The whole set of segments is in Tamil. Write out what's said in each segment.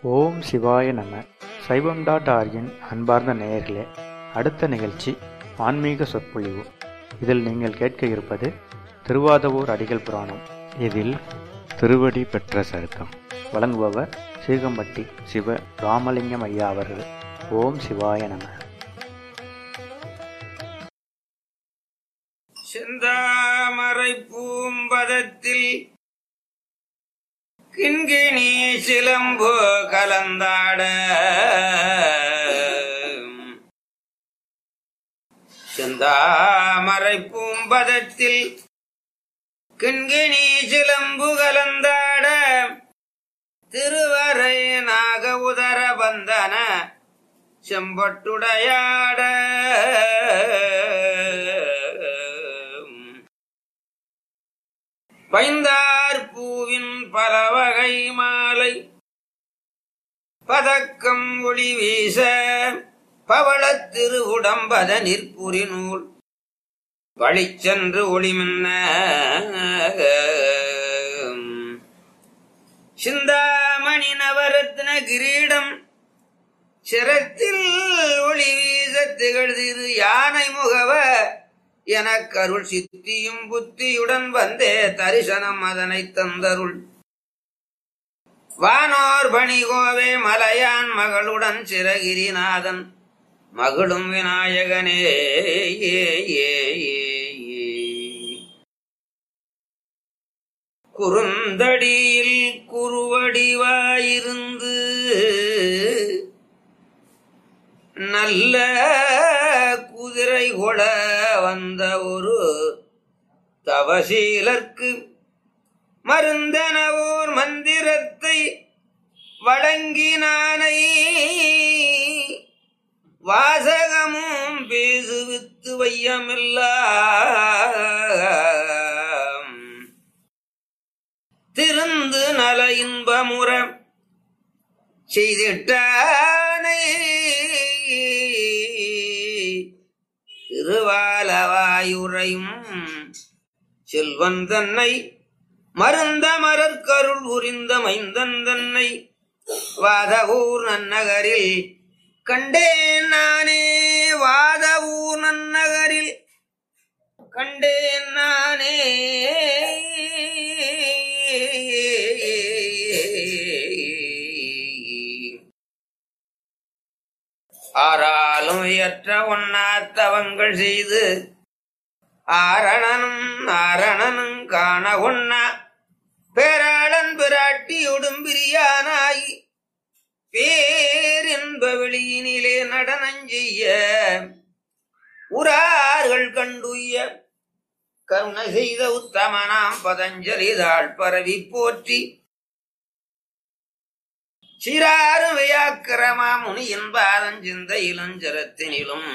ஓம் சிவாய நம சைவம் டாட் ஆர்கின் அன்பார்ந்த நேயர்களே அடுத்த நிகழ்ச்சி ஆன்மீக சொற்பொழிவு இதில் நீங்கள் கேட்க இருப்பது திருவாதவூர் அடிகள் புராணம் இதில் திருவடி பெற்ற சருக்கம் வழங்குபவர் சீகம்பட்டி சிவ ராமலிங்கம் ஐயா அவர்கள் ஓம் சிவாய நம செந்தாமரை பூம்பதத்தில் கிண்கிணி சிலம்பு கலந்தாட செந்தாமரை பூம்பதத்தில் கிண்கிணி சிலம்பு கலந்தாட திருவரை நாக உதர பந்தன செம்பட்டுடையாட பைந்தார் பூவின் பலவகை மாலை பதக்கம் ஒளி வீச பவளத் திருவுடம்பத நிற்புரி நூல் வழிச்சென்று ஒளிமின்ன சிந்தாமணி நவரத்ன கிரீடம் சிரத்தில் ஒளி வீச திகழ்திரு யானை முகவ எனக்கருள் சித்தியும் புத்தியுடன் வந்தே தரிசனம் அதனை தந்தருள் வானோர் பணிகோவே மலையான் மகளுடன் சிறகிரிநாதன் மகளும் விநாயகனே ஏ, ஏ, ஏ, ஏ. குறுந்தடியில் குறுவடிவாயிருந்து நல்ல குதிரை கொட வந்த ஒரு தவசீலர்க்கு மருந்தனவோர் மந்திரத்தை வழங்கினானை வாசகமும் பேசுவித்து வையமில்லாம் திருந்து நல இன்பமுற செய்திட்டானை திருவாலவாயுரையும் செல்வன் தன்னை மருந்த மரற்கருள் புரிந்த மைந்தன் தன்னை வாதவூர் நன்னகரில் கண்டேன் நானே வாதவூர் நன்னகரில் கண்டேன் நானே ஆறாலும் உயற்ற ஒன்னாத்தவங்கள் செய்து ஆரணனும் நாரணனும் காண ஒன்னா பேராளன் பிராட்டியொடும் பிரியானாய் பேரின்ப வெளியினிலே நடனஞ்செய்ய உரார்கள் கண்டுய்ய கருணை செய்த உத்தமனாம் பதஞ்சலி தாழ் பரவி போற்றி சிறாறு வியாக்கிரமா முனியின் பாதம் சிந்தையிலும் ஜரத்தினிலும்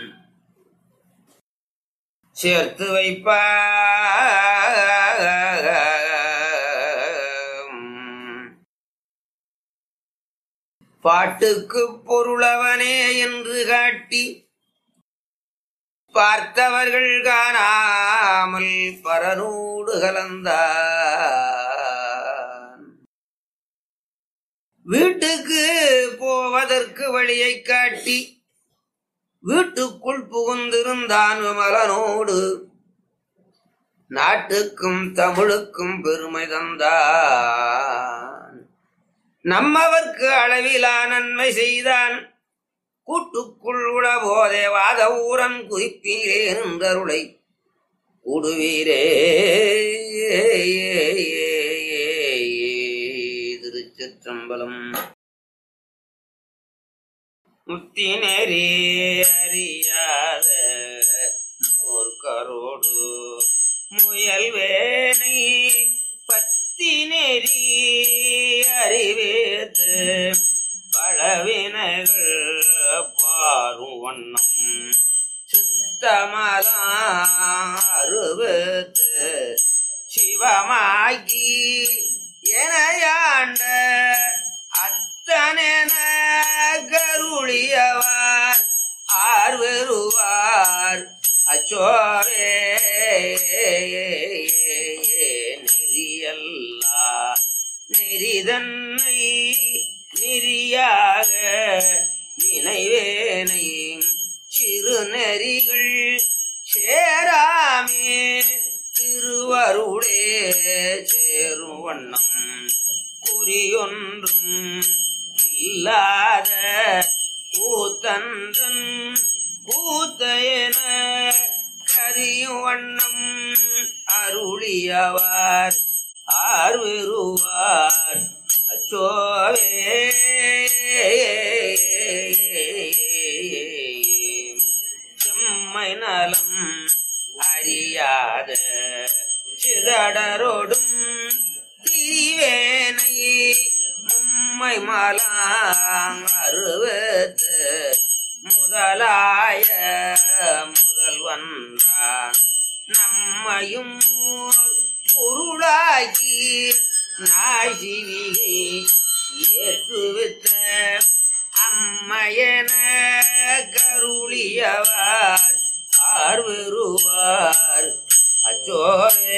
சேர்த்து வைப்பா பாட்டுக்கு பொருளவனே என்று காட்டி பார்த்தவர்கள் காணாமல் பரனோடு கலந்தான் வீட்டுக்கு போவதற்கு வழியை காட்டி வீட்டுக்குள் புகுந்திருந்தான் விமலனோடு நாட்டுக்கும் தமிழுக்கும் பெருமை தந்தான் நம்மவர்க்கு அளவிலா நன்மை செய்தான் கூட்டுக்குள் உள போதே வாத ஊரன் குறிப்பீரே நின்றருளை கூடுவீரே திருச்சிற்றம்பலம் முத்தி நெறி அறியாத மூர்க்கரோடு முயல் வேனை பத்தி நெறி அறிவேது பழவினைகள் பாரும் வண்ணம் சித்தமலாறுவது சிவமாகி எனையாண்ட அத்தனென கருளியவார் ஆர்வருவார் அச்சோரே நெறியல்லா நெறிதன்னை நெறி நெறியாக நினைவேனை சிறு நெறிகள் சேராமே திருவருளே சேரும் வண்ணம் குறியொன்றும் இல்லாத கூத்தன்றன் கூத்தையன கரியும் வண்ணம் அருளியவார் ஆர்வருவார் அச்சோவே செம்மை நலம் அறியாத சிதடரோடும் திரிவேனை மும்மை மலாங் அருவத்து முதலாய முதல்வன்றான் நம்மையும் ஓர் பொருளாக்கி நாசிவிகை ஏற்றுவித்த அம்மையன கருளியவார் ஆர்வருவார் அச்சோவே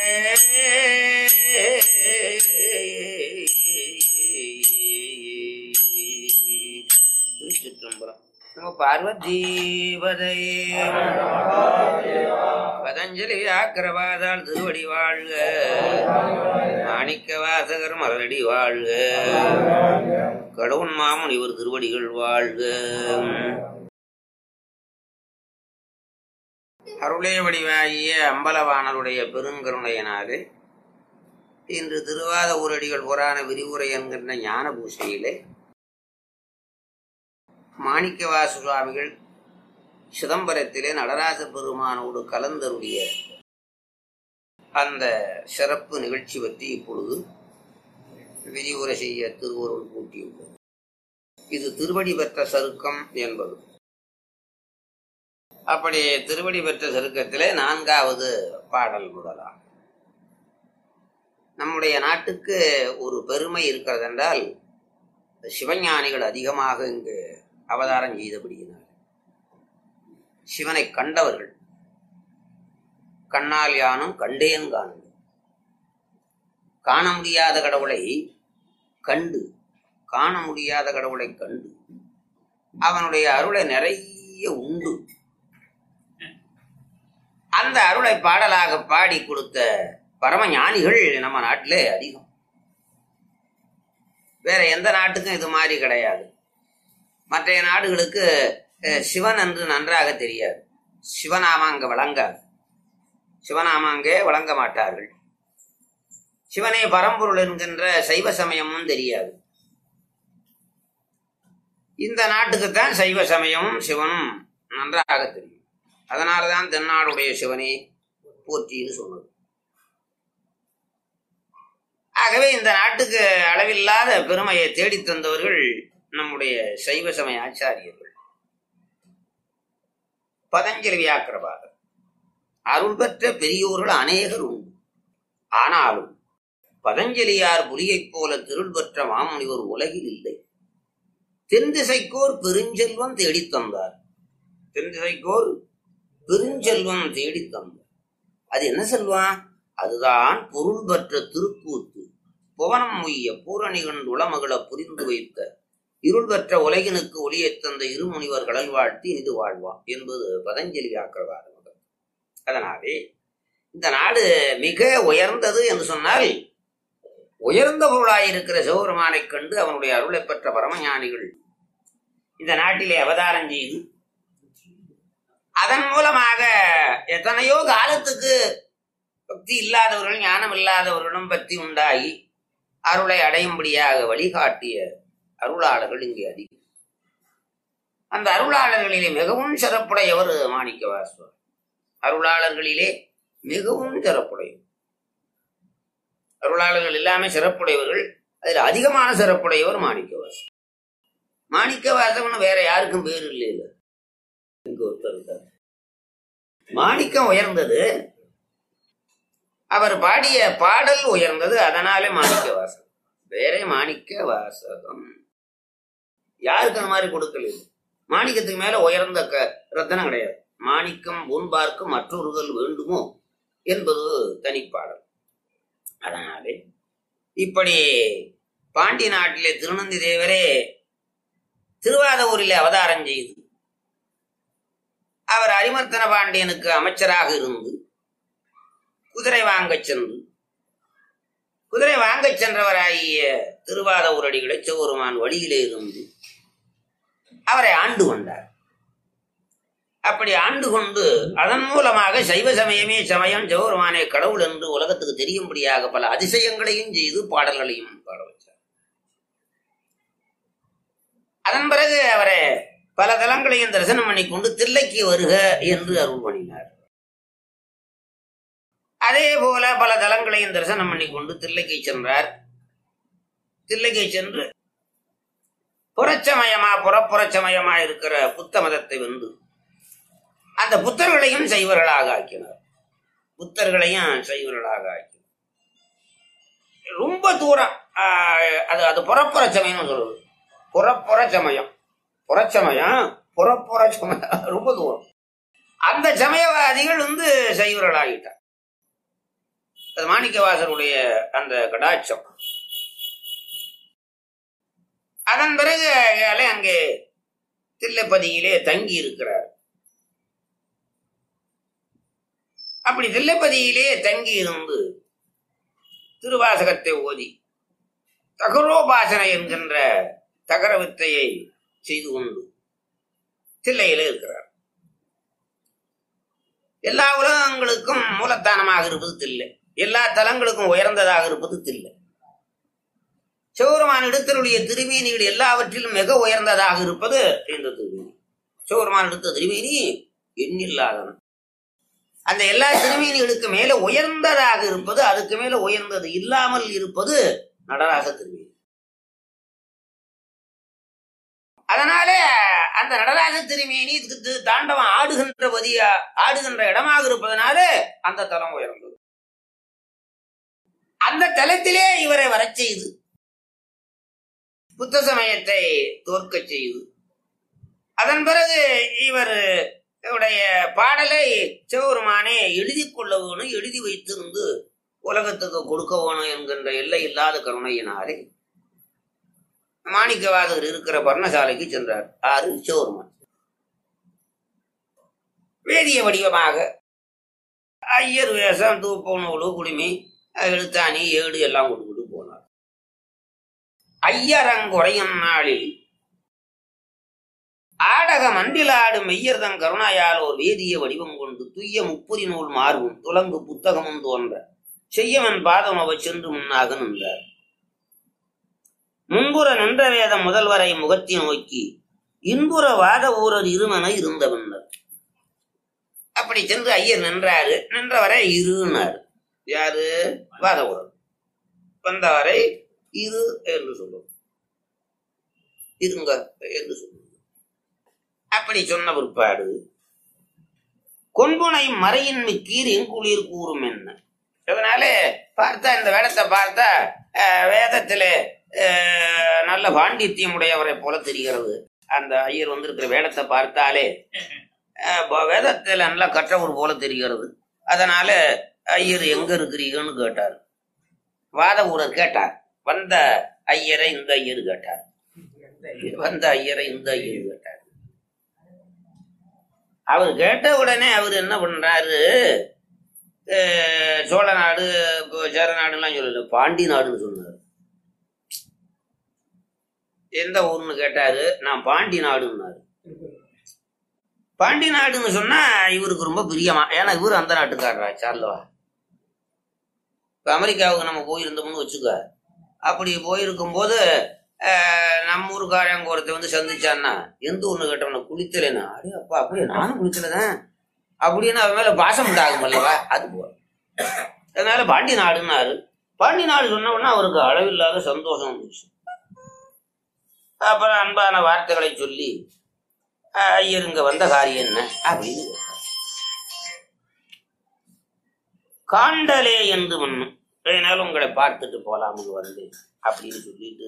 திருச்சிற்றம்பலம் நம்ம பார்வதீபதை பதஞ்சலி வியாக்கிரவாதால் திருவடி வாழ்க மாணிக்க வாசகர் மலரடி வாழ்க கடவுன் மாமன் இவர் திருவடிகள் வாழ்க அருளே வடிவாகிய அம்பலவாணருடைய பெருங்கருணையினாலே இன்று திருவாத ஊரடிகள் புராண விரிவுரை என்கின்ற ஞான பூசையிலே மாணிக்கவாசு சுவாமிகள் சிதம்பரத்திலே நடராஜ பெருமானோடு கலந்தருடைய அந்த சிறப்பு நிகழ்ச்சி பற்றி இப்பொழுது விரிவுரை செய்ய திருவருள் கூட்டியுள்ளது இது திருவடி பெற்ற சருக்கம் என்பது அப்படி திருவடி பெற்ற சருக்கத்திலே நான்காவது பாடல் முதலாம் நம்முடைய நாட்டுக்கு ஒரு பெருமை இருக்கிறது என்றால் சிவஞானிகள் அதிகமாக இங்கு அவதாரம் செய்தபடியினார் சிவனை கண்டவர்கள் கண்ணால் யானும் கண்டேன் காணுங்க காண முடியாத கடவுளை கண்டு காண முடியாத கடவுளை கண்டு அவனுடைய அருளை நிறைய உண்டு அந்த அருளை பாடலாக பாடி கொடுத்த பரம ஞானிகள் நம்ம நாட்டிலே அதிகம் வேற எந்த நாட்டுக்கும் இது மாதிரி கிடையாது மற்ற நாடுகளுக்கு அஹ், சிவன் என்று நன்றாக தெரியாது சிவநாமம் அங்க வழங்காது சிவநாமம் அங்கே வழங்க மாட்டார்கள் சிவனே பரம்பொருள் என்கின்ற சைவ சமயமும் தெரியாது இந்த நாட்டுக்குத்தான் சைவ சமயமும் சிவனும் நன்றாக தெரியும் அதனாலதான் தென்னாடுடைய சிவனே போற்றின்னு சொன்னது ஆகவே இந்த நாட்டுக்கு அளவில்லாத பெருமையை தேடித் தந்தவர்கள் நம்முடைய சைவ சமய ஆச்சாரியர்கள் பதஞ்சலி வியாக்கிரபாதர் அருள் பெற்ற பெரியோர்கள் அநேகர் உண்டு ஆனாலும் பதஞ்சலியார் புலியைப் போல திருள் பெற்ற மாமுனிவர் உலகில் இல்லை தென் திசைக்கோர் பெருஞ்செல்வம் தேடித் தந்தார் தென் திசைக்கோர் பெருஞ்செல்வம் தேடித் தந்தார் அது என்ன செல்வம் அதுதான் பொருள் பெற்ற திருக்கூத்து புவனம் முய்ய பூரணிகன் உளமகள புரிந்து வைத்த இருள் பெற்ற உலகினுக்கு ஒளியைத் தந்த இருமுனிவர் கடல் வாழ்த்தி இது வாழ்வான் என்பது பதஞ்சலி வியாக்கிரவாதம் அதனாலே இந்த நாடு மிக உயர்ந்தது என்று சொன்னால் உயர்ந்த பொருளாயிருக்கிற சிவபெருமானைக் கண்டு அவனுடைய அருளை பெற்ற பரமஞானிகள் இந்த நாட்டிலே அவதாரம் செய்து அதன் மூலமாக எத்தனையோ காலத்துக்கு பக்தி இல்லாதவர்கள் ஞானம் இல்லாதவர்களும் பக்தி உண்டாகி அருளை அடையும்படியாக வழிகாட்டிய அருளாளர்கள் இங்கே அதிகம் அந்த அருளாளர்களிலே மிகவும் சிறப்புடையவர் மாணிக்க வாசவர் அருளாளர்களிலே மிகவும் சிறப்புடையவர் அருளாளர்கள் எல்லாமே சிறப்புடையவர்கள் அதில் அதிகமான சிறப்புடையவர் மாணிக்கவாசன் மாணிக்கவாசகன் வேற யாருக்கும் பேர் இல்லை இல்ல இங்க ஒருத்தர் இருக்கார் மாணிக்கம் உயர்ந்தது அவர் பாடிய பாடல் உயர்ந்தது அதனாலே மாணிக்க வாசகம் வேற மாணிக்க வாசகம் யாருக்கு அந்த மாதிரி கொடுக்கல இது. மாணிக்கத்துக்கு மேல உயர்ந்த க ரத்தனம் கிடையாது மாணிக்கம் பொன்பார்க்கு மற்றொருகள் வேண்டுமோ என்பது தனிப்பாடல் அதனாலே இப்படி பாண்டி நாட்டிலே திருநந்தி தேவரே திருவாதூரிலே அவதாரம் செய்து அவர் அரிமர்த்தன பாண்டியனுக்கு அமைச்சராக இருந்து குதிரை வாங்கச் சென்று குதிரை வாங்கச் சென்றவராகிய திருவாத ஊரடிகளை சிவபெருமான் வழியிலே இருந்து அவரை ஆண்டு கொண்டார் அப்படி ஆண்டு கொண்டு அதன் மூலமாக சைவ சமயமே சமயம் சிவபெருமானே கடவுள் என்று உலகத்துக்கு தெரியும்படியாக பல அதிசயங்களையும் செய்து பாடல்களையும் பாட வச்சார் அதன் பிறகு அவரை பல தலங்களையும் தரிசனம் பண்ணி கொண்டு தில்லைக்கு வருக என்று அருள் பண்ணினார் அதே போல பல தலங்களையும் தரிசனம் பண்ணி கொண்டு தில்லைக்கு சென்றார் தில்லைக்கு சென்று புறச்சமயமா புறப்புறச்சமயமா இருக்கிற புத்த மதத்தை வந்து அந்த புத்தர்களையும் சைவர்களாக ஆக்கினார் புத்தர்களையும் சைவர்களாக ஆக்கினார் ரொம்ப தூரம் ஆஹ், அது அது புறப்புற சமயம்னு சொல்றது புறப்புற சமயம் புறச்சமயம் புறப்புற சமயம் ரொம்ப தூரம் அந்த சமயவாதிகள் வந்து சைவர்களாகிட்டார் அது மாணிக்கவாசருடைய அந்த கடாட்சம் அதன் பிறகு அயாலே அங்கே தில்லைப்பதியிலே தங்கி இருக்கிறார் அப்படி தில்லைப்பதியிலே தங்கி இருந்து திருவாசகத்தை ஓதி தகரோபாசனை என்கின்ற தகர வித்தையை செய்து கொண்டு தில்லையிலே இருக்கிறார் எல்லா உலகங்களுக்கும் மூலத்தானமாக இருப்பது தில்லை எல்லா தலங்களுக்கும் உயர்ந்ததாக இருப்பது தில்லை சிவபெருமான் இடத்தினுடைய திருமேனிகள் எல்லாவற்றிலும் மிக உயர்ந்ததாக இருப்பது இந்த திருமேனி சிவபெருமான் எடுத்த திருமேனி எண்ணில்லாதவன் அந்த எல்லா திருமேனிகளுக்கு மேல உயர்ந்ததாக இருப்பது அதுக்கு மேல உயர்ந்தது இல்லாமல் இருப்பது நடராச திருமேனி அதனாலே அந்த நடராஜ திருமேனி தி- தாண்டவம் ஆடுகின்ற பதியா ஆடுகின்ற இடமாக இருப்பதனாலே அந்த தலம் உயர்ந்தது அந்த தலத்திலே இவரை வரச் செய்து புத்த சமயத்தை தோற்கச் செய்து அதன் பிறகு இவர் உடைய பாடலை சிவபெருமானே எழுதி கொள்ள வேணும் எழுதி வைத்திருந்து உலகத்துக்கு கொடுக்க வேணும் என்கின்ற எல்லை இல்லாத கருணையினாலே மாணிக்கவாதகர் இருக்கிற பர்ணசாலைக்கு சென்றார் ஆறு சிவபெருமான் வேதிய வடிவமாக ஐயர் வேஷம் தூப்ப நூலு குடிமை எழுத்தாணி ஏடு எல்லாம் கொடுத்துட்டு போனார் ஐயரங்குறையும் நாளில் ஆடக மண்டிலாடு மெய்யர்தன் கருணையால் ஒரு வேதிய வடிவம் கொண்டு துய்ய முப்புரி நூல் மார்பும் துலங்கு புத்தகமும் தோன்ற செய்யவன் பாதம் அவ சென்று முன்னாக நின்றார் முன்புற நின்ற வேதம் முதல்வரை முகத்தை நோக்கி இன்புற வாத ஊரர் இருமன இருந்தவன்னர் அப்படி சென்று ஐயர் நின்றாரு நின்றவரை இருனார் யாரு வாத ஊரர் வந்தவரை இரு என்று சொல்லும் இருங்க என்று சொல்லும் அப்படி சொன்ன பிற்பாடு கொன்புனை மறையின் மிக்கீர் எங்குளிர் கூறும் என்ன அதனால பார்த்தா இந்த வேடத்தை பார்த்தா அஹ், வேதத்திலே அஹ், நல்ல பாண்டித்யம் உடையவரை போல தெரிகிறது அந்த ஐயர் வந்திருக்கிற வேடத்தை பார்த்தாலே அஹ், ப- வேதத்துல நல்லா கற்றவர் போல தெரிகிறது அதனால ஐயர் எங்க இருக்கிறீங்கன்னு கேட்டார் வாத ஊரர் கேட்டார் வந்த ஐயரை இந்த ஐயர் கேட்டார் வந்த ஐயரை இந்த ஐயர் கேட்டார் அவர் கேட்ட உடனே அவர் என்ன பண்றாரு அஹ், சோழ நாடு இப்போ சேர நாடுலாம் சொல்லல பாண்டி நாடுன்னு சொன்னார் எந்த ஊர்னு கேட்டாரு நான் பாண்டி நாடுன்னாரு பாண்டி நாடுன்னு சொன்னா இவருக்கு ரொம்ப பிரியமா ஏன்னா இவரு அந்த நாட்டுக்காரரா சார்லவா இப்ப அமெரிக்காவுக்கு நம்ம போயிருந்தோம்னு வச்சுக்க அப்படி போயிருக்கும் போது அஹ், நம்ம ஊருக்காரங்க ஒருத்தன் வந்து சந்திச்சான்னா எந்த ஊர்னு கேட்டவன குளித்தலைன்னா அடே அப்பா அப்படியே நானும் குளித்தலதான் அப்படின்னு அவன் மேல பாசம் உண்டாகும் அல்லவா அது போல அதனால பாண்டி நாடுன்னாரு பாண்டி நாடு சொன்ன உடனே அவருக்கு அளவில்லாத சந்தோஷம் வந்துச்சு அப்புறம் அன்பான வார்த்தைகளை சொல்லி "அஹ், ஐயர் இங்க வந்த காரியம் என்ன அப்படின்னு கேட்டார். காண்டலே என்று மண்ணும் அதனால உங்களை பார்த்துட்டு போலாம்னு வந்தேன் அப்படின்னு சொல்லிட்டு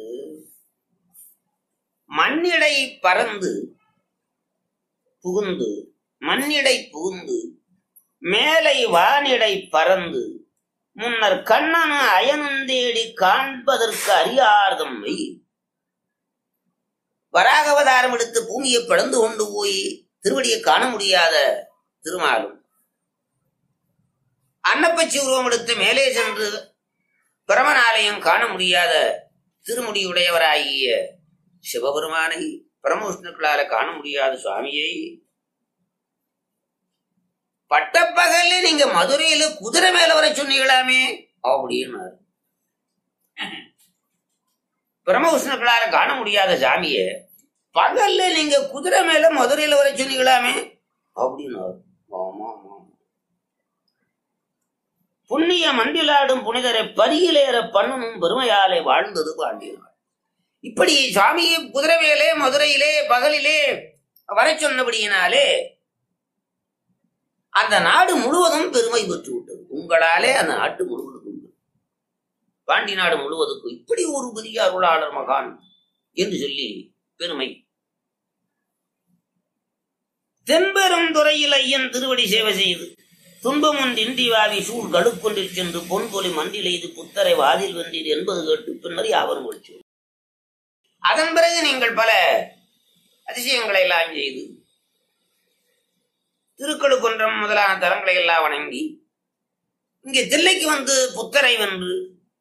மண்ணிடை பறந்து புகுந்து மண்ணிடை புகுந்து மேலை வானிடை பறந்து முன்னர் கண்ணனு அயனும் தேடி காண்பதற்கு அறியாதம்மை வராக அவதாரம் எடுத்து பூமியை பிளந்து கொண்டு போய் திருவடியை காண முடியாத திருமாலும் அன்னப்பச்சி உருவம் எடுத்து மேலே சென்று பிரமனாலயம் காண முடியாத திருமுடியுடையவராகிய சிவபெருமானை பரமவிஷ்ணுக்களால காண முடியாத சுவாமியை பட்டப்பகல்ல நீங்க மதுரையில குதிரை மேல வர சொன்னீங்களாமே அப்படின்னாரு பிரம்மவிஷ்ணுக்களால காண முடியாத சாமிய பகல்ல நீங்க குதிரை மேல மதுரையில வர சொன்னீங்களாமே அப்படின்னாரு ஆமா ஆமா புண்ணிய மண்டிலாடும் புனிதரை பரியிலேற பண்ணணும் பெருமையாலே வாழ்ந்தது பாண்டியனார் இப்படி சுவாமியை குதிரை மேலே மதுரையிலே பகலிலே வர சொன்னபடியினாலே அந்த நாடு முழுவதும் பெருமை பெற்று விட்டது உங்களாலே அந்த நாட்டு முழுவதும் உண்டு. பாண்டி நாடு முழுவதுக்கும் இப்படி ஒரு பெரிய அருளாளர் மகான் என்று சொல்லி பெருமை தென்பெரும் துறையில் ஐயன் திருவடி சேவை செய்து துன்பம் ஒன்றின்றி வாவி சூழ் கடுக்கொன்றில் சென்று பொன்பொலி மண்டில் எய்து புத்தரை வாதில் வென்றீர் என்பது கேட்டு பின்னர் யாவரும் ஒழிச்சு அதன் பிறகு நீங்கள் பல அதிசயங்களை எல்லாம் செய்து திருக்கழுக்குன்றம் முதலான தலங்களை எல்லாம் வணங்கி இங்கே தில்லைக்கு வந்து புத்தரை வென்று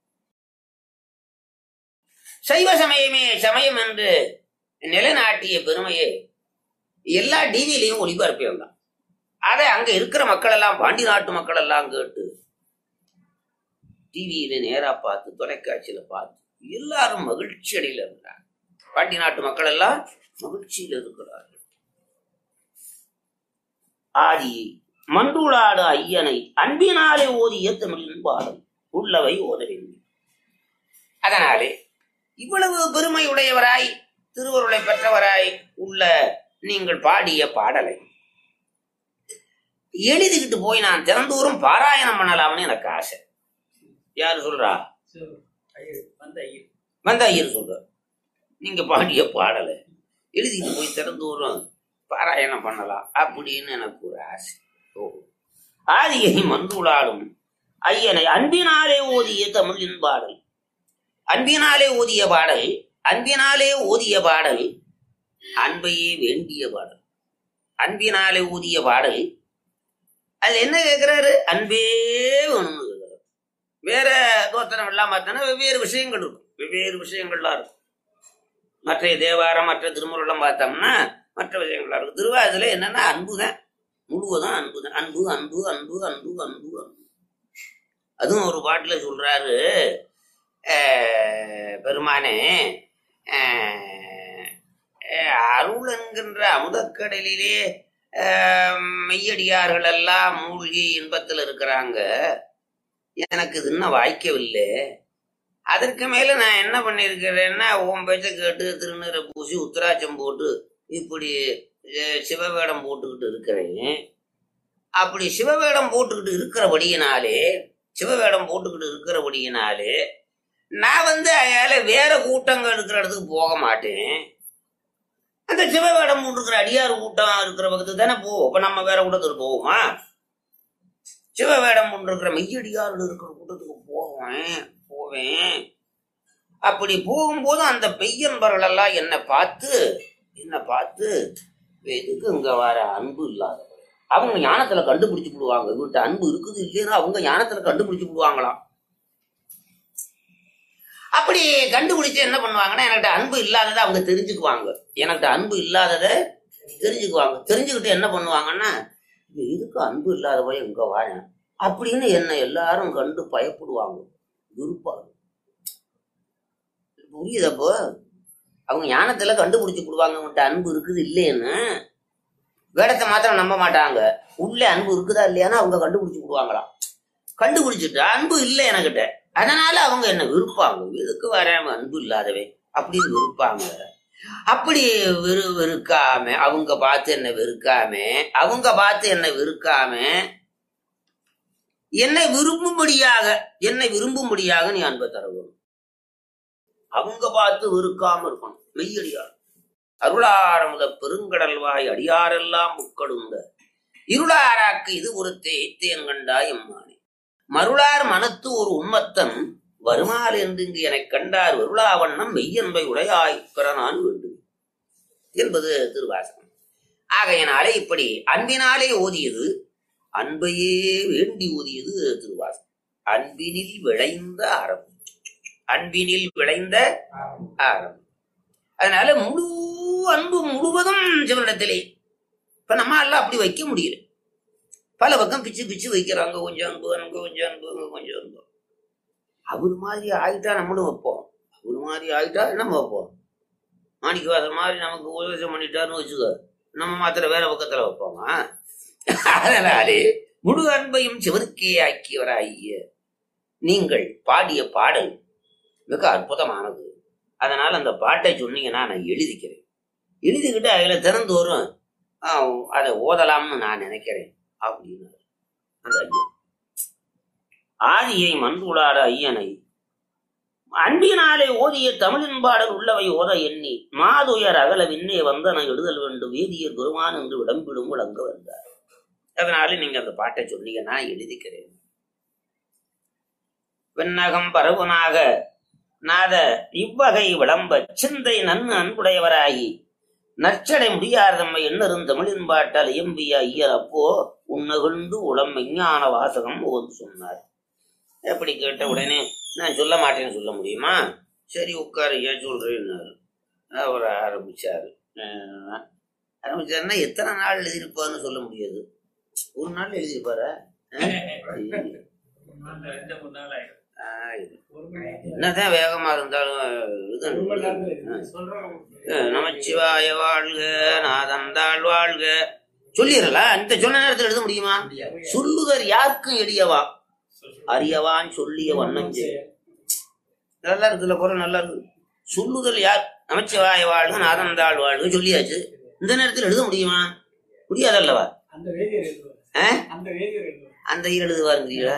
சைவ சமயமே சமயம் என்று நிலைநாட்டிய பெருமையை எல்லா டிவிலையும் ஒளிபரப்பி வந்தான் அதை அங்க இருக்கிற மக்கள் எல்லாம் பாண்டி நாட்டு மக்கள் எல்லாம் கேட்டு டிவியில நேரா பார்த்து தொலைக்காட்சியில பார்த்து எல்லாரும் மகிழ்ச்சி அடையில இருக்கிறாங்க பாண்டி நாட்டு மக்கள் எல்லாம் மகிழ்ச்சியில் இருக்கிறார்கள் ஆதி மண்டுளாடு ஐயனை அன்பினாலே ஓதிய தமிழின் பாடல் உள்ளவை ஓத வேண்டும் அதனாலே இவ்வளவு பெருமை உடையவராய் திருவருளை பெற்றவராய் உள்ள நீங்கள் பாடிய பாடலை எழுதிக்கிட்டு போய் நான் தினந்தோறும் பாராயணம் பண்ணலாம்னு எனக்கு ஆசை யாரு சொல்றா வந்த ஐயர் சொல்ற நீங்க பாடிய பாடலை எழுதிட்டு போய் தினந்தோறும் பாராயணம் பண்ணலாம் அப்படின்னு எனக்கு ஒரு ஆசை ஓ ஆதியை மந்துளாடும் ஐயனை அன்பினாலே ஓதிய தமிழின் பாடல் அன்பினாலே ஓதிய பாடல் அன்பினாலே ஓதிய பாடல் அன்பையே வேண்டிய பாடல் அன்பினாலே ஊதிய பாடல் அது என்ன கேட்கிறாரு அன்பே வேணும்னு கேட்கிறாரு வேற தோத்தனம் எல்லாம் பார்த்தோன்னா வெவ்வேறு விஷயங்கள் இருக்கும் வெவ்வேறு விஷயங்கள்லாம் இருக்கும் மற்ற தேவாரம் மற்ற திருமுறைலாம் பார்த்தோம்னா மற்ற விஷயங்கள்லாம் இருக்கும் திருவாதில என்னன்னா அன்பு தான் முழுவதும் அன்பு தான் அன்பு அன்பு அன்பு அன்பு அன்பு அன்பு அதுவும் ஒரு பாட்டுல சொல்றாரு அஹ், பெருமானே அஹ், அஹ், அருள் என்கின்ற அமுதக்கடலிலே அஹ், மெய்யடியார்கள் எல்லாம் மூழ்கி இன்பத்தில் இருக்கிறாங்க எனக்கு இது இன்னும் வாய்க்கவில்லை அதற்கு மேல நான் என்ன பண்ணியிருக்கிறேன்னா உன் பேச்ச கேட்டு திருநீரை பூசி உத்தராட்சம் போட்டு இப்படி அஹ், சிவவேடம் போட்டுக்கிட்டு இருக்கிறேன் அப்படி சிவவேடம் போட்டுக்கிட்டு இருக்கிறபடியினாலே சிவவேடம் போட்டுக்கிட்டு இருக்கிறபடியினாலே நான் வந்து அயால வேற கூட்டங்கள் இருக்கிற இடத்துக்கு போக மாட்டேன் அந்த சிவவேடம் போட்டுருக்கிற அடியார் கூட்டம் இருக்கிற பக்கத்துக்கு தானே போவோம் இப்ப நம்ம வேற கூட்டத்துக்கு போவோமா சிவவேடம் கொண்டிருக்கிற மெய்யடியார்கள் இருக்கிற கூட்டத்துக்கு போவேன் போவேன் அப்படி போகும்போது அந்த பெய்யன்பர்கள் எல்லாம் என்னை பார்த்து என்னை பார்த்து எதுக்கு இங்க வர அன்பு இல்லாதவங்க அவங்க ஞானத்துல கண்டுபிடிச்சு விடுவாங்க இவர்கிட்ட அன்பு இருக்குது இல்லைன்னா அவங்க ஞானத்துல கண்டுபிடிச்சு விடுவாங்களாம் அப்படி கண்டுபிடிச்சு என்ன பண்ணுவாங்கன்னா என்கிட்ட அன்பு இல்லாததை அவங்க தெரிஞ்சுக்குவாங்க என்கிட்ட அன்பு இல்லாததை தெரிஞ்சுக்குவாங்க தெரிஞ்சுக்கிட்டு என்ன பண்ணுவாங்கன்னா "இவன் எதுக்கு அன்பு இல்லாதவ எங்க வாரேன் அப்படின்னு என்ன எல்லாரும் கண்டு பயப்படுவாங்க விருப்பாங்க புரியுதப்போ அவங்க ஞானத்துல கண்டுபிடிச்சு விடுவாங்க உன்கிட்ட அன்பு இருக்குது இல்லைன்னு வேடத்தை மாத்திரம் நம்ப மாட்டாங்க உள்ள அன்பு இருக்குதா இல்லையான்னு அவங்க கண்டுபிடிச்சு விடுவாங்களாம் கண்டுபிடிச்சிட்டு அன்பு இல்லை எனக்கிட்ட அதனால அவங்க என்ன விருப்பாங்க எதுக்கு வரேன் அன்பு இல்லாதவே அப்படின்னு விருப்பாங்க அப்படி வெறு வெறுக்காம அவங்க பார்த்து என்ன வெறுக்காம அவங்க பார்த்து என்ன வெறுக்காம என்னை விரும்பும்படியாக என்னை விரும்பும்படியாக நீ அன்பை தர வேணும் அவங்க பார்த்து வெறுக்காம இருக்கணும் மெய்யடியார் அருளாரமுத பெருங்கடல்வாய் அடியாரெல்லாம் முக்கடுந்த இருளாராக்கு இது ஒருத்தே எத்தேன் கண்டாய் எம்மானே மருளார் மனத்து ஒரு உண்மத்தன் வருமால் என்று இங்கு எனக் கண்டார் வருளாவண்ணம் மெய்யன்பை உடையாய் பெற நான் வேண்டும் என்பது திருவாசகம் ஆகையினாலே இப்படி அன்பினாலே ஓதியது அன்பையே வேண்டி ஓதியது திருவாசகம் அன்பினில் விளைந்த அறம் அன்பினில் விளைந்த அறம் அதனால முழு அன்பு முழுவதும் சிவனிடத்திலே இப்ப நம்ம எல்லாம் அப்படி வைக்க முடியல பல பக்கம் பிச்சு பிச்சு வைக்கிறாங்க கொஞ்சம் அன்பு அன்பு கொஞ்சம் அன்பு அங்க கொஞ்சம் அன்பு அவர் மாதிரி ஆயிட்டா நம்மளும் வைப்போம் அவர் மாதிரி ஆயிட்டா நம்ம வைப்போம் மாணிக்கவாசர் மாதிரி நமக்கு உபதேசம் பண்ணிட்டாருன்னு வச்சுக்கோ நம்ம மாத்திர வேற பக்கத்துல வைப்போமா அதனாலே முழு அன்பையும் சிவனுக்கே ஆக்கியவராகிய நீங்கள் பாடிய பாடல் மிக அற்புதமானது அதனால அந்த பாட்டை சொன்னீங்கன்னா நான் எழுதிக்கிறேன் எழுதிக்கிட்டு அதுல திறந்தோறும் ஆஹ், அதை ஓதலாம்னு நான் நினைக்கிறேன் அப்படின்னு அந்த ஐயன் ஆதியை மண்புளாட ஐயனை அன்பினாலே ஓதிய தமிழின் பாடல் உள்ளவை ஓத எண்ணி மாதுயர் அகல விண்ணே வந்தன எழுதல் வேண்டும் வேதியர் குருவான் என்று விளம்பிடும் விளங்க வந்தார் அதனால நீங்க அந்த பாட்டை சொன்னீங்கன்னா எழுதிக்கிறேன் வெண்ணகம் பரவுனாக நாத இவ்வகை விளம்ப சிந்தை நன்னு அன்புடையவராகி நற்சடை முடியாத நம்மை எண்ணரும் தமிழின் பாட்டால் இயம்பிய ஐயர் அப்போ உன்னகுண்டு உளம் விஞ்ஞான வாசகம் ஓந்து சொன்னார் எப்படி கேட்ட உடனே நான் சொல்ல மாட்டேன்னு சொல்ல முடியுமா சரி உட்காரு ஏன் சொல்றேன்னாரு அவர் ஆரம்பிச்சாரு அஹ் ஆரம்பிச்சாருன்னா எத்தனை நாள் எழுதியிருப்பாருன்னு சொல்ல முடியாது ஒரு நாள் எழுதியிருப்பாரா அஹ்? ஆஹ், என்னதான் வேகமா இருந்தாலும் எழுதணும் அஹ், நமச்சிவாய வாழ்க நாதந்தாள் வாழ்க சொல்லிடலாம் அந்த சொன்ன நேரத்தில் எழுத முடியுமா சொல்லுதர் யாருக்கும் எளியவா அறியவான் சொல்லிய வண்ணஞ்சே நல்லா இருக்குல்ல குரல் நல்லா இருக்கு சொல்லுதல் யார் நமச்சிவாய வாழ்க நாதந்தாள் வாழ்க சொல்லியாச்சு இந்த நேரத்தில் எழுத முடியுமா முடியாதல்லவா அந்த வேதியர் எழுதுவார் ஆ? அந்த வேதியர் எழுதுவார் அந்த ஈர் எழுதுவாருங்கிறீங்களா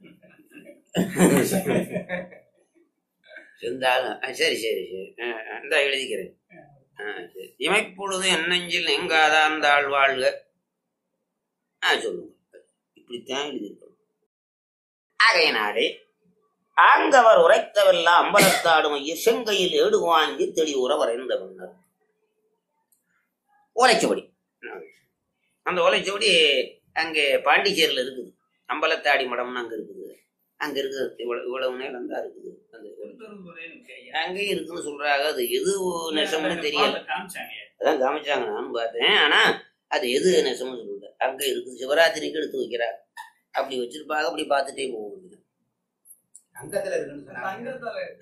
இருந்தாலும் ஆ, சரி சரி சரி ஆ, ஆ, இந்தா எழுதிக்கிறேன் ஆ, சரி. இமைப்பொழுது என்னெஞ்சில் எங்காதாந்தாள் வாழ்க ஆ சொல்லுங்க இப்படித்தான் எழுதியிருக்கணும் ஆகையினாலே ஆங்கவர் உரைத்தவெல்லாம் அம்பலத்தாடும் ஐய செங்கையில் ஏடு வாங்கி தெளிவுற வரைந்த மன்னர் ஓலைச்சுவடி அந்த ஓலைச்சுவடி அங்கே பாண்டிச்சேரியில் இருக்குது அம்பலத்தாடி மடம்னு அங்க இருக்குது அங்க இருக்குது இவ்வளவு இவ்வளவு நேரம் தான் இருக்குது அந்த அங்கேயும் இருக்குன்னு சொல்றாங்க அது எது நெசம்னு தெரியல அதான் காமிச்சாங்க நானும் பார்த்தேன் ஆனா அது எது நெசம்னு சொல்லல அங்க இருக்குது சிவராத்திரிக்கு எடுத்து வைக்கிறாங்க அப்படி வச்சிருப்பாங்க அப்படி பார்த்துட்டே போகுது அங்கத்துல இருக்குன்னு சொன்னாங்க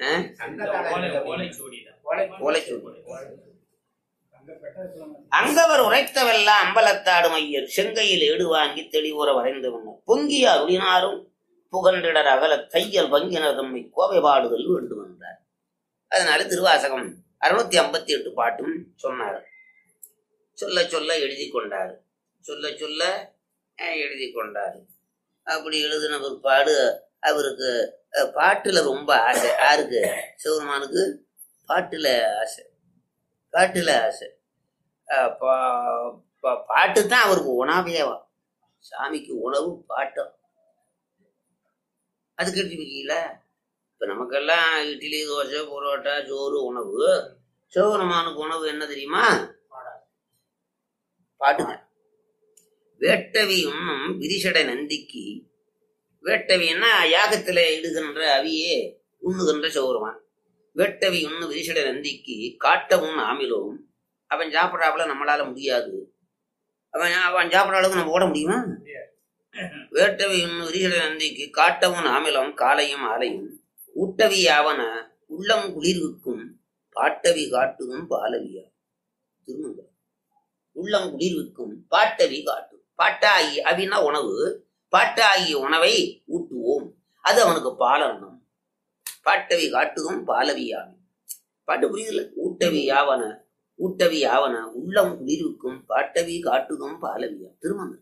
ஓலைச்சுவடி அந்த பெட்டர் சொல்ல அங்கவர் உரைத்தவெல்லாம் அம்பலத்தாடும் ஐயர் செங்கையில் ஏடு வாங்கி தெளிவுற வரைந்து முன்னர் பொங்கிய அருளினாரும் புகன்றிடர் அகல தையல் பங்கினர் தம்மை கோவை பாடுதல் வேண்டும் என்றார் அதனால திருவாசகம் அறுநூத்தி ஐம்பத்தி எட்டு பாட்டும் சொன்னார் சொல்ல சொல்ல எழுதி கொண்டார் சொல்ல சொல்ல அஹ், எழுதி கொண்டார் அப்படி எழுதின பிற்பாடு அவருக்கு அஹ், பாட்டுல ரொம்ப ஆசை யாருக்கு சிவருமானுக்கு பாட்டுல ஆசை பாட்டுல ஆசை அஹ் பா- பா- பாட்டு தான் அவருக்கு உணவேவா சாமிக்கு உணவு பாட்டம் அது கேட்டுருக்கீங்கள இப்ப நமக்கெல்லாம் இட்லி தோசை புரோட்டா சோறு உணவு சிவபெருமானுக்கு உணவு என்ன தெரியுமா பாட்டுங்க வேட்டவி உண்ணும் விரிசடை நந்திக்கு வேட்டவின்னா யாகத்துல இடுகின்ற அவியே உண்ணுகின்ற சிவபெருமான் வேட்டவி உண்ணு விரிசடை நந்திக்கு காட்டவும் ஆமிலும் அவன் சாப்பிட்றாப்புல நம்மளால முடியாது அவன் அவன் சாப்பிட்ற அளவுக்கு நம்ம ஓட முடியுமா வேட்டவி இன்னும் விரிசட நந்திக்கு காட்டவும் ஆமிலம் காலையும் ஆலையும் ஊட்டவி யாவன உள்ளம் குளிர்விக்கும் பாட்டவி காட்டுதும் பாலவியா திருமங்கலம் உள்ளம் குளிர்விக்கும் பாட்டவி காட்டும் பாட்டாகி அவினா உணவு பாட்டாகிய உணவை ஊட்டுவோம் அது அவனுக்கு பாலன்னம் பாட்டவி காட்டுதும் பாலவியாகும் பாட்டு புரியுதுல ஊட்டவி யாவன ஊட்டவி ஆவன உள்ளம் குளிர்விக்கும் பாட்டவி காட்டுதும் பாலவியா திருமணம்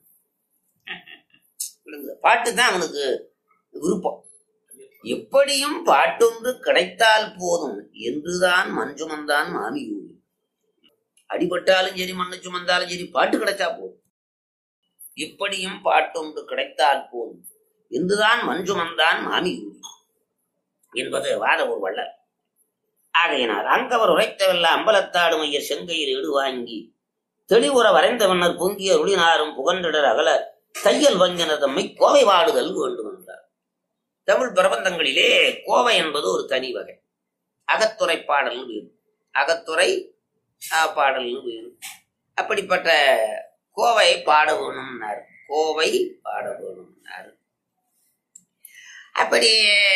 பாட்டு தான் அவனுக்கு விருப்பம் எப்படியும் பாட்டொன்று கிடைத்தால் போதும் என்றுதான் மண் சுமந்தான் மாமியூர் அடிபட்டாலும் சரி மண்ணு சுமந்தாலும் சரி பாட்டு கிடைச்சா போதும் எப்படியும் பாட்டொன்று கிடைத்தால் போதும் என்றுதான் மண் சுமந்தான் மாமியூர் என்பது வாத ஒரு வள்ளல் ஆகையினால் அங்கவர் உரைத்தவல்ல அம்பலத்தாடு மையர் செங்கையில் இடு வாங்கி தெளிவுற வரைந்த மன்னர் பொங்கிய ஒளினாரும் புகன்றிடர் அகல தையல் வங்கினர் தம்மை கோவை வாடுதல் வேண்டும் என்றார் தமிழ் பிரபந்தங்களிலே கோவை என்பது ஒரு தனி வகை அகத்துறை பாடல் வேறு அகத்துறை ஆஹ், பாடல் வேறு அப்படிப்பட்ட கோவை பாட வேணும்னாரு கோவை பாட வேணும்னாரு அப்படி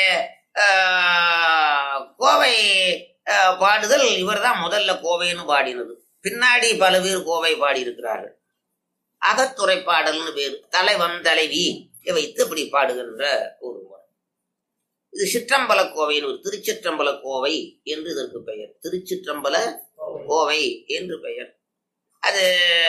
ஆஹ், கோவை ஆஹ், பாடுதல் இவர்தான் முதல்ல கோவைன்னு பாடினது பின்னாடி பல பேர் கோவை பாடி இருக்கிறார்கள் அகத்துறை பாடல்னு பேர் தலைவன் தலைவி வைத்து இப்படி பாடுகின்ற ஒரு முறை இது சிற்றம்பல கோவைன்னு ஒரு திருச்சிற்றம்பல கோவை என்று இதற்கு பெயர் திருச்சிற்றம்பல கோவை என்று பெயர் அது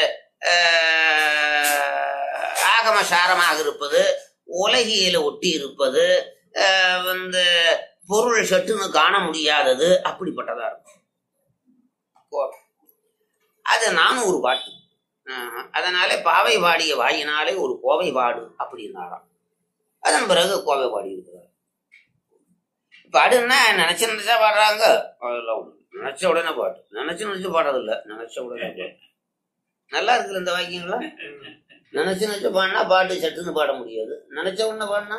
ஆஹ், ஆகம சாரமாக இருப்பது உலகியல ஒட்டி இருப்பது ஆஹ், வந்து பொருள் சட்டுன்னு காண முடியாதது அப்படிப்பட்டதா இருக்கும் கோவை அது நானும் ஒரு பாட்டு ஆஹ், அதனாலே பாவை பாடிய வாயினாலே ஒரு கோவை பாடு அப்படின்னாராம் அதன் பிறகு கோவை பாடி இருக்கிறார் பாடுன்னா நினைச்சு நினைச்சா பாடுறாங்க அதெல்லாம் ஒண்ணும் இல்ல. நினைச்ச உடனே பாட்டு நினைச்சு நினைச்சு பாடுறதில்ல நினைச்ச உடனே பாட்டு நல்லா இருக்குல்ல இந்த வாக்கியங்களா நினைச்சு நினைச்சு பாடினா பாட்டு சட்டுன்னு பாட முடியாது நினைச்ச உடனே பாடினா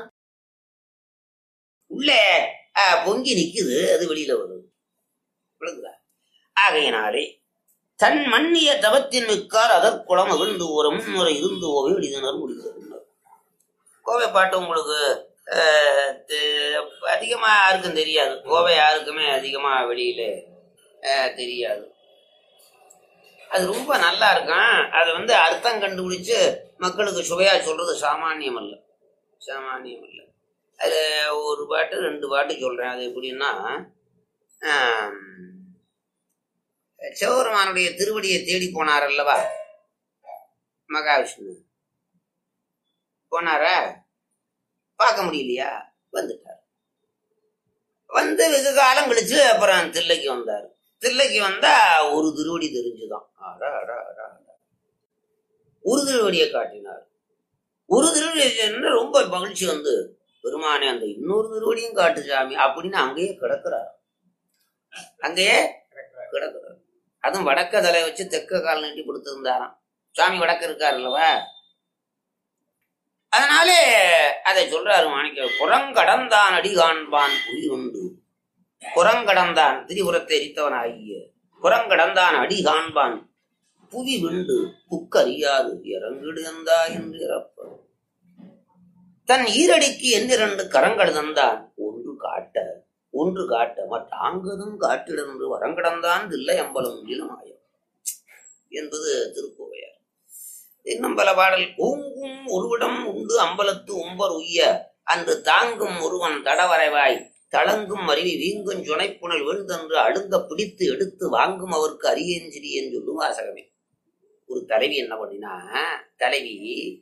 உள்ளே ஆஹ், பொங்கி நிக்குது அது வெளியில வருது விளங்குதா ஆகையினாலே தன் மன்னிய தவத்தின் மிக்கார் அதற்குளம் மகிழ்ந்து ஓர முன்முறை இருந்து ஓவை வெளிதனர் முடிகிறது கோவை பாட்டு உங்களுக்கு ஆஹ், தெ- அதிகமா யாருக்கும் தெரியாது கோவை யாருக்குமே அதிகமா வெளியில ஆஹ், தெரியாது அது ரொம்ப நல்லா இருக்கும் அதை வந்து அர்த்தம் கண்டுபிடிச்சு மக்களுக்கு சுவையா சொல்றது சாமானியம் அல்ல சாமானியம் அல்ல அது ஒரு பாட்டு ரெண்டு பாட்டு சொல்றேன் அது எப்படின்னா ஆம், சிவபெருமானுடைய திருவடியை தேடி போனார் அல்லவா மகாவிஷ்ணு போனாரா பார்க்க முடியலையா வந்துட்டார் வந்து வெகு காலம் கழிச்சு அப்புறம் தில்லைக்கு வந்தார் தில்லைக்கு வந்தா ஒரு திருவடி தெரிஞ்சுதான் அடா, அடா, அடா, அடா. ஒரு திருவடியை காட்டினார் ஒரு திருவடி என்ன ரொம்ப மகிழ்ச்சி வந்து பெருமானே அந்த இன்னொரு திருவடியும் காட்டு சாமி அப்படின்னு அங்கேயே கிடக்குறார் அங்கேயே கிடக்குறார் அதுவும் வடக்க தலை வச்சு தெற்க கால் நீட்டி கொடுத்திருந்தாராம் சாமி வடக்கு இருக்கார் அல்லவா அதனாலே அதை சொல்றாரு மாணிக்க புறங்கடந்தான் அடி காண்பான் புய் உண்டு புறங்கடந்தான் திரிபுரத்தை எரித்தவன் ஆகிய புறங்கடந்தான் அடி காண்பான் புவி விண்டு புக்கறியாது இறங்கிடு எந்தா என்று இறப்ப தன் ஈரடிக்கு எந்திரண்டு கரங்கள் தந்தான் ஒன்று காட்ட ஒன்று காட்ட மற்றாங்கதும் காட்டிடன்று வரங்கடந்தான் தில்லை அம்பலம் இளமாயம் என்பது திருக்கோவையார் இன்னும் பல பாடல் ஓங்கும் ஒருவிடம் உண்டு அம்பலத்து உம்பர் உய்ய அன்று தாங்கும் ஒருவன் தடவரைவாய் தளங்கும் அருவி வீங்கும் சுனைப்புணல் விழுந்தென்று அழுங்க பிடித்து எடுத்து வாங்கும் அவருக்கு அரியஞ்சிரியன் சொல்லும் வாசகமே ஒரு தலைவி என்ன பண்ணினா தலைவி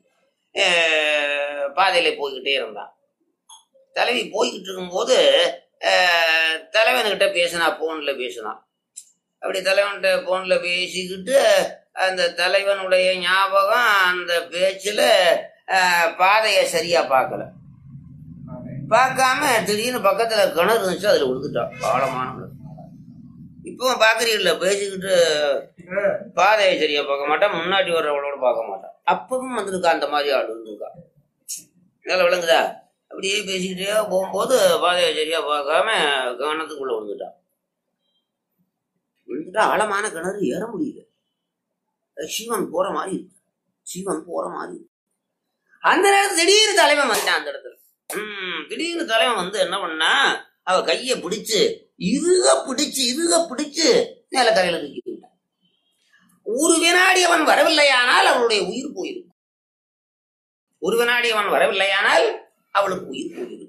அஹ், பாதையில போய்கிட்டே இருந்தான் தலைவி போய்கிட்டு இருக்கும்போது அஹ், தலைவன்கிட்ட பேசினா போன்ல பேசினான் அப்படி தலைவன்கிட்ட போன்ல பேசிக்கிட்டு அந்த தலைவனுடைய ஞாபகம் அந்த பேச்சுல அஹ், பாதையை சரியா பார்க்கல பார்க்காம திடீர்னு பக்கத்துல கிணறு இருந்துச்சு அதுல விழுந்துட்டான் ஆழமான கிணறு இப்பவும் பாக்குறீங்கல்ல பேசிக்கிட்டு பாதையை சரியா பார்க்க மாட்டான் முன்னாடி வர்றவளோட பார்க்க மாட்டான் அப்பவும் வந்திருக்கா அந்த மாதிரி ஆள் இருந்திருக்கா நல்லா விளங்குதா அப்படியே பேசிக்கிட்டே போகும்போது பாதையை சரியா பார்க்காம கிணத்துக்குள்ள விழுந்துட்டான் விழுந்துட்டா ஆழமான கிணறு ஏற முடியல சிவன் போற மாதிரி இருக்கு சிவன் போற மாதிரி இருக்கு. அந்த நேரத்துல திடீர்னு தலைவன் வந்துட்டான் அந்த இடத்துல உம் திடீர்னு தலைவன் வந்து என்ன பண்ணா அவ கைய பிடிச்சு இருக பிடிச்சு இருக பிடிச்சு நிலக்கரையில தூக்கி விட்டான் ஒரு வினாடி அவன் வரவில்லையானால் அவளுடைய உயிர் போயிருக்கும் ஒரு வினாடி அவன் வரவில்லையானால் அவளுக்கு உயிர் போயிருக்கும்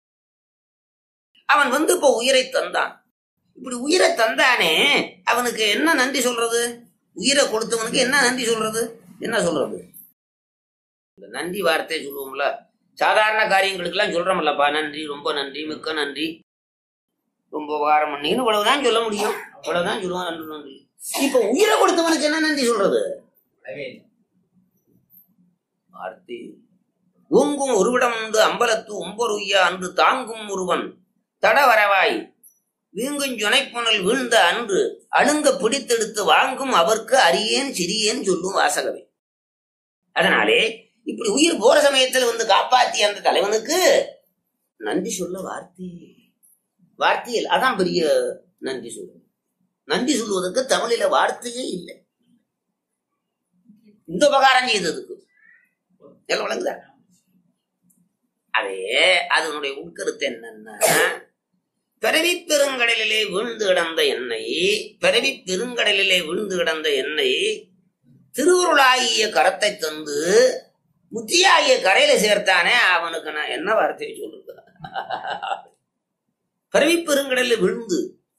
அவன் வந்து இப்ப உயிரை தந்தான் இப்படி உயிரை தந்தானே அவனுக்கு என்ன நன்றி சொல்றது உயிரை கொடுத்தவனுக்கு என்ன நன்றி சொல்றது என்ன சொல்றது இந்த நன்றி வார்த்தை சொல்லுவோம்ல சாதாரண காரியங்களுக்கெல்லாம் சொல்றோம்லப்பா நன்றி ரொம்ப நன்றி மிக்க நன்றி ரொம்ப உபகாரம் பண்ணின்னு இவ்வளவுதான் சொல்ல முடியும் இவ்வளவுதான் சொல்லுவான் நன்றி நன்றி இப்ப உயிரை கொடுத்தவனுக்கு என்ன நன்றி சொல்றது வரவே இல்லை. வார்த்தை ஓங்கும் ஒருவிடம் உண்டு அம்பலத்து ஒம்பொருய்யா அன்று தாங்கும் ஒருவன் தட வரவாய் வீங்குஞ் ஜுனைப்புணல் வீழ்ந்த அன்று அழுங்க பிடித்தெடுத்து வாங்கும் அவர்க்கு அரியேன் சிறியேன் சொல்லும் வாசகமே அதனாலே இப்படி உயிர் போற சமயத்துல வந்து காப்பாத்திய அந்த தலைவனுக்கு நன்றி சொல்ல வார்த்தை வார்த்தையில் அதான் பெரிய நன்றி சொல்றது நன்றி சொல்வதற்கு தமிழில வார்த்தையே இல்லை இந்த உபகாரம் செய்ததுக்கு எல்லாம் விளங்குதா அதே அதனுடைய உட்கருத்து என்னன்னா பிறவி பெருங்கடலிலே விழுந்து கிடந்த எண்ணெய் பிறவி பெருங்கடலிலே விழுந்து கிடந்த எண்ணெய் திருவுருளாகிய கரத்தை தந்து முத்தியாகிய கரையில சேர்த்தானே அவனுக்கு நான் என்ன வார்த்தையை சொல்லுங்க பிறவி பெருங்கடலில் விழுந்து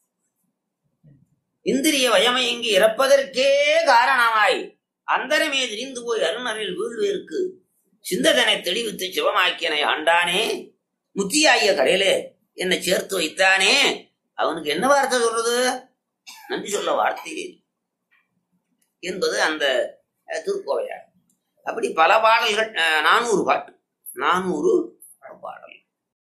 இந்திரிய வயமயங்கி இறப்பதற்கே காரணமாய் அந்தரமே திரிந்து போய் அருணரில் வீழ்வேற்கு சிந்ததனை தெளிவித்து சிவமாக்கியனை ஆண்டானே முத்தியாகிய கரையிலே என்னை சேர்த்து வைத்தானே அவனுக்கு என்ன வார்த்தை சொல்றது நன்றி சொல்ல வார்த்தை இல்லை. என்பது அந்த அஹ், திருக்கோவையார் அப்படி பல பாடல்கள் அஹ், நானூறு பாட்டு நானூறு பாடல்